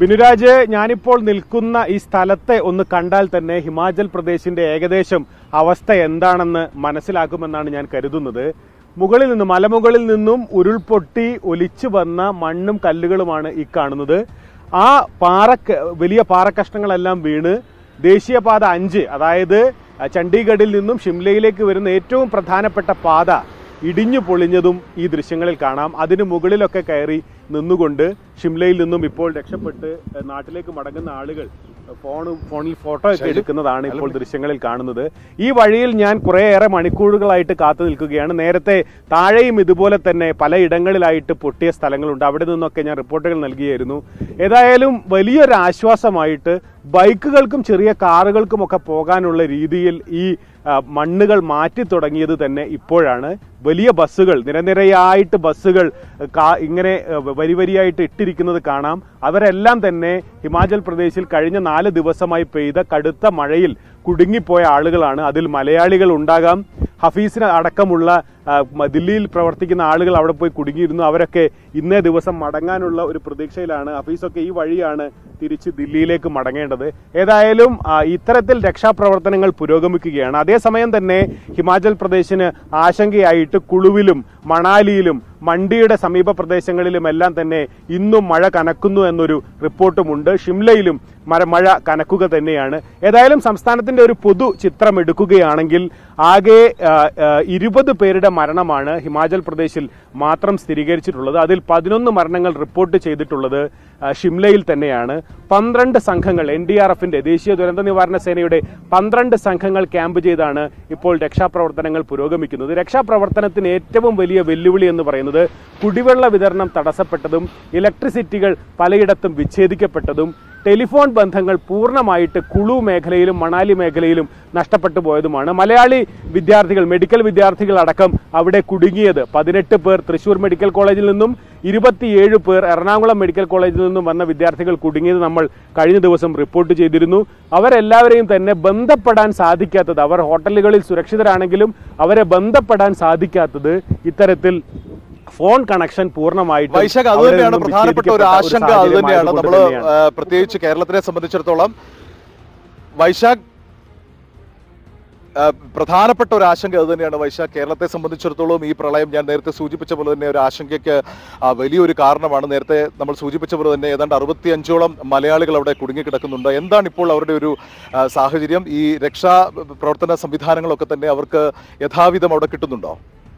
ബിനുരാജ് ഞാനിപ്പോൾ നിൽക്കുന്ന ഈ സ്ഥലത്തെ ഒന്ന് കണ്ടാൽ തന്നെ ഹിമാചൽ പ്രദേശിന്റെ ഏകദേശം അവസ്ഥ എന്താണെന്ന് മനസ്സിലാക്കുമെന്നാണ് ഞാൻ കരുതുന്നത് മുകളിൽ നിന്നും മലമുകളിൽ നിന്നും ഉരുൾപൊട്ടി ഒലിച്ചു വന്ന മണ്ണും കല്ലുകളുമാണ് ഈ കാണുന്നത് ആ പാറ വലിയ പാറക്കഷ്ണങ്ങളെല്ലാം വീണ് ദേശീയപാത അഞ്ച് അതായത് ചണ്ഡീഗഡിൽ നിന്നും ഷിംലയിലേക്ക് വരുന്ന ഏറ്റവും പ്രധാനപ്പെട്ട പാത ഇടിഞ്ഞു പൊളിഞ്ഞതും ഈ ദൃശ്യങ്ങളിൽ കാണാം അതിന് മുകളിലൊക്കെ കയറി നിന്നുകൊണ്ട് ഷിംലയിൽ നിന്നും ഇപ്പോൾ രക്ഷപ്പെട്ട് ഏഹ്, നാട്ടിലേക്ക് മടങ്ങുന്ന ആളുകൾ ഫോണും ഫോണിൽ ഫോട്ടോ ഒക്കെ എടുക്കുന്നതാണ് ഇപ്പോൾ ദൃശ്യങ്ങളിൽ കാണുന്നത് ഈ വഴിയിൽ ഞാൻ കുറേയേറെ മണിക്കൂറുകളായിട്ട് കാത്തു നിൽക്കുകയാണ് നേരത്തെ താഴെയും ഇതുപോലെ തന്നെ പലയിടങ്ങളിലായിട്ട് പൊട്ടിയ സ്ഥലങ്ങളുണ്ട് അവിടെ നിന്നൊക്കെ ഞാൻ റിപ്പോർട്ടുകൾ നൽകിയായിരുന്നു ഏതായാലും വലിയൊരു ആശ്വാസമായിട്ട് ബൈക്കുകൾക്കും ചെറിയ കാറുകൾക്കും ഒക്കെ പോകാനുള്ള രീതിയിൽ ഈ ആ, മണ്ണുകൾ മാറ്റി തുടങ്ങിയത് തന്നെ ഇപ്പോഴാണ് വലിയ ബസ്സുകൾ നിരനിരയായിട്ട് ബസ്സുകൾ ഏ, കാ- ഇങ്ങനെ ഏ, വരി വരിയായിട്ട് ഇട്ടിരിക്കുന്നത് കാണാം അവരെല്ലാം തന്നെ ഹിമാചൽ പ്രദേശിൽ കഴിഞ്ഞ നാല് ദിവസമായി പെയ്ത കടുത്ത മഴയിൽ കുടുങ്ങിപ്പോയ ആളുകളാണ് അതിൽ മലയാളികൾ ഉണ്ടാകാം ഹഫീസിന് അടക്കമുള്ള ആ, മ- ദില്ലിയിൽ പ്രവർത്തിക്കുന്ന ആളുകൾ അവിടെ പോയി കുടുങ്ങിയിരുന്നു അവരൊക്കെ ഇന്നേ ദിവസം മടങ്ങാനുള്ള ഒരു പ്രതീക്ഷയിലാണ് ഹഫീസൊക്കെ ഈ വഴിയാണ് തിരിച്ച് ദില്ലിയിലേക്ക് മടങ്ങേണ്ടത് ഏതായാലും ആ, ഇത്തരത്തിൽ രക്ഷാപ്രവർത്തനങ്ങൾ പുരോഗമിക്കുകയാണ് അതേസമയം തന്നെ ഹിമാചൽ പ്രദേശിന് ആശങ്കയായിട്ട് കുളുവിലും മണാലിയിലും മണ്ടിയുടെ സമീപ പ്രദേശങ്ങളിലും എല്ലാം തന്നെ ഇന്നും മഴ കനക്കുന്നു എന്നൊരു റിപ്പോർട്ടുമുണ്ട് ഷിംലയിലും മര മഴ കനക്കുക തന്നെയാണ് ഏതായാലും സംസ്ഥാനത്തിന്റെ ഒരു പൊതു ചിത്രം എടുക്കുകയാണെങ്കിൽ ആകെ ഇരുപത് പേരുടെ മരണമാണ് ഹിമാചൽ പ്രദേശിൽ മാത്രം സ്ഥിരീകരിച്ചിട്ടുള്ളത് അതിൽ പതിനൊന്ന് മരണങ്ങൾ റിപ്പോർട്ട് ചെയ്തിട്ടുള്ളത് ആ, ഷിംലയിൽ തന്നെയാണ് പന്ത്രണ്ട് സംഘങ്ങൾ എൻ ഡി ആർ എഫിന്റെ ദേശീയ ദുരന്ത നിവാരണ സേനയുടെ പന്ത്രണ്ട് സംഘങ്ങൾ ക്യാമ്പ് ചെയ്താണ് ഇപ്പോൾ രക്ഷാപ്രവർത്തനങ്ങൾ പുരോഗമിക്കുന്നത് രക്ഷാപ്രവർത്തനത്തിന് ഏറ്റവും വലിയ വെല്ലുവിളി എന്ന് പറയുന്നത് കുടിവെള്ള വിതരണം തടസ്സപ്പെട്ടതും ഇലക്ട്രിസിറ്റികൾ പലയിടത്തും വിച്ഛേദിക്കപ്പെട്ടതും ടെലിഫോൺ ബന്ധങ്ങൾ പൂർണ്ണമായിട്ട് കുളു മേഖലയിലും മണാലി മേഖലയിലും നഷ്ടപ്പെട്ടു പോയതുമാണ് മലയാളി വിദ്യാർത്ഥികൾ മെഡിക്കൽ വിദ്യാർത്ഥികൾ അടക്കം അവിടെ കുടുങ്ങിയത് പതിനെട്ട് പേർ തൃശൂർ മെഡിക്കൽ കോളേജിൽ നിന്നും ഇരുപത്തിയേഴ് പേർ എറണാകുളം മെഡിക്കൽ കോളേജിൽ നിന്നും വന്ന വിദ്യാർത്ഥികൾ കുടുങ്ങിയത് നമ്മൾ കഴിഞ്ഞ ദിവസം റിപ്പോർട്ട് ചെയ്തിരുന്നു അവരെല്ലാവരെയും തന്നെ ബന്ധപ്പെടാൻ സാധിക്കാത്തത് അവർ ഹോട്ടലുകളിൽ സുരക്ഷിതരാണെങ്കിലും അവരെ ബന്ധപ്പെടാൻ സാധിക്കാത്തത് ഇത്തരത്തിൽ ഫോൺ കണക്ഷൻ പൂർണ്ണമായിട്ട് വൈശാഖ് അത് തന്നെയാണ് പ്രധാനപ്പെട്ട ഒരു ആശങ്ക അത് തന്നെയാണ് നമ്മൾ പ്രത്യേകിച്ച് കേരളത്തിനെ സംബന്ധിച്ചിടത്തോളം വൈശാഖ് ആ, പ്രധാനപ്പെട്ട ഒരു ആശങ്ക അത് തന്നെയാണ് വൈശാഖ് കേരളത്തെ സംബന്ധിച്ചിടത്തോളം ഈ പ്രളയം ഞാൻ നേരത്തെ സൂചിപ്പിച്ച പോലെ തന്നെ ഒരു ആശങ്കയ്ക്ക് ആ, വലിയൊരു കാരണമാണ് നേരത്തെ നമ്മൾ സൂചിപ്പിച്ച പോലെ തന്നെ ഏതാണ്ട് അറുപത്തി അഞ്ചോളം മലയാളികൾ അവിടെ കുടുങ്ങിക്കിടക്കുന്നുണ്ട് എന്താണ് ഇപ്പോൾ അവരുടെ ഒരു ആ, സാഹചര്യം ഈ രക്ഷാ പ്രവർത്തന സംവിധാനങ്ങളൊക്കെ തന്നെ അവർക്ക് യഥാവിധം അവിടെ കിട്ടുന്നുണ്ടോ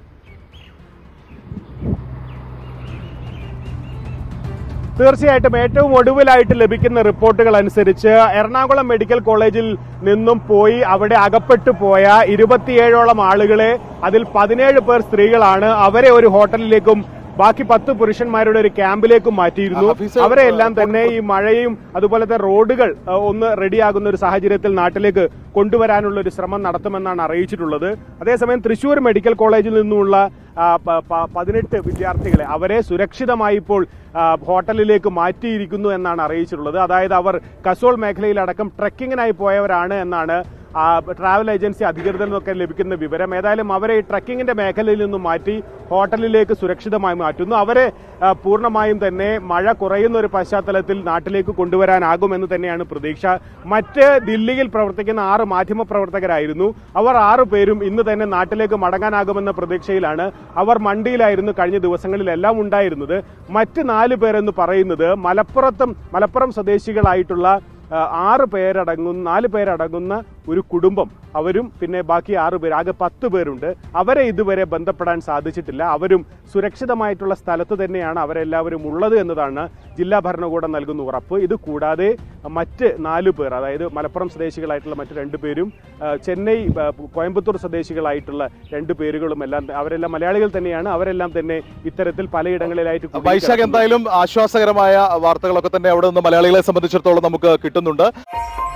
തീർച്ചയായിട്ടും ഏറ്റവും ഒടുവിലായിട്ട് ലഭിക്കുന്ന റിപ്പോർട്ടുകൾ അനുസരിച്ച് എറണാകുളം മെഡിക്കൽ കോളേജിൽ നിന്നും പോയി അവിടെ അകപ്പെട്ടു പോയ ഇരുപത്തിയേഴോളം ആളുകളെ അതിൽ പതിനേഴ് പേർ സ്ത്രീകളാണ് അവരെ ഒരു ഹോട്ടലിലേക്കും ബാക്കി പത്ത് പുരുഷന്മാരുടെ ഒരു ക്യാമ്പിലേക്കും മാറ്റിയിരുന്നു ഹഫീസ്, അവരെ എല്ലാം തന്നെ ഈ മഴയും അതുപോലെ തന്നെ റോഡുകൾ അഹ്, ഒന്ന് റെഡിയാകുന്ന ഒരു സാഹചര്യത്തിൽ നാട്ടിലേക്ക് കൊണ്ടുവരാനുള്ള ഒരു ശ്രമം നടത്തുമെന്നാണ് അറിയിച്ചിട്ടുള്ളത് അതേസമയം തൃശൂർ മെഡിക്കൽ കോളേജിൽ നിന്നുമുള്ള ആ, പ- പ- പതിനെട്ട് വിദ്യാർത്ഥികളെ അവരെ സുരക്ഷിതമായി ഇപ്പോൾ ആ, ഹോട്ടലിലേക്ക് മാറ്റിയിരിക്കുന്നു എന്നാണ് അറിയിച്ചിട്ടുള്ളത് അതായത് അവർ കസോൾ മേഖലയിലടക്കം ട്രക്കിങ്ങിനായി പോയവരാണ് എന്നാണ് ആ, ട്രാവൽ ഏജൻസി അധികൃതരിൽ നിന്നൊക്കെ ലഭിക്കുന്ന വിവരം ഏതായാലും അവരെ ഈ ട്രക്കിങ്ങിന്റെ മേഖലയിൽ നിന്നും മാറ്റി ഹോട്ടലിലേക്ക് സുരക്ഷിതമായി മാറ്റുന്നു അവരെ ആ, പൂർണ്ണമായും തന്നെ മഴ കുറയുന്ന ഒരു പശ്ചാത്തലത്തിൽ നാട്ടിലേക്ക് കൊണ്ടുവരാനാകുമെന്ന് തന്നെയാണ് പ്രതീക്ഷ മറ്റ് ദില്ലിയിൽ പ്രവർത്തിക്കുന്ന ആറ് മാധ്യമ പ്രവർത്തകരായിരുന്നു അവർ ആറു പേരും ഇന്ന് തന്നെ നാട്ടിലേക്ക് മടങ്ങാനാകുമെന്ന പ്രതീക്ഷയിലാണ് അവർ മണ്ടിയിലായിരുന്നു കഴിഞ്ഞ ദിവസങ്ങളിലെല്ലാം ഉണ്ടായിരുന്നത് മറ്റ് നാല് പേരെന്ന് പറയുന്നത് മലപ്പുറത്തും മലപ്പുറം സ്വദേശികളായിട്ടുള്ള ആ, ആറ് പേരടങ്ങുന്ന നാല് പേരടങ്ങുന്ന ഒരു കുടുംബം അവരും പിന്നെ ബാക്കി ആറ് പേര് ആകെ പത്ത് പേരുണ്ട് അവരെ ഇതുവരെ ബന്ധപ്പെടാൻ സാധിച്ചിട്ടില്ല അവരും സുരക്ഷിതമായിട്ടുള്ള സ്ഥലത്ത് തന്നെയാണ് അവരെല്ലാവരും ഉള്ളത് എന്നതാണ് ജില്ലാ ഭരണകൂടം നൽകുന്ന ഉറപ്പ് ഇത് കൂടാതെ മറ്റ് നാല് പേർ അതായത് മലപ്പുറം സ്വദേശികളായിട്ടുള്ള മറ്റ് രണ്ട് പേരും ആ, ചെന്നൈ ആ, കോയമ്പത്തൂർ സ്വദേശികളായിട്ടുള്ള രണ്ട് പേരുകളും എല്ലാം അവരെല്ലാം മലയാളികൾ തന്നെയാണ് അവരെല്ലാം തന്നെ ഇത്തരത്തിൽ പലയിടങ്ങളിലായിട്ട് വൈശാഖ് കുടുങ്ങിക്കിടക്കുന്നു. എന്തായാലും ആശ്വാസകരമായ വാർത്തകളൊക്കെ തന്നെ അവിടെ നിന്ന് മലയാളികളെ സംബന്ധിച്ചിടത്തോളം നമുക്ക് കിട്ടുന്നുണ്ട്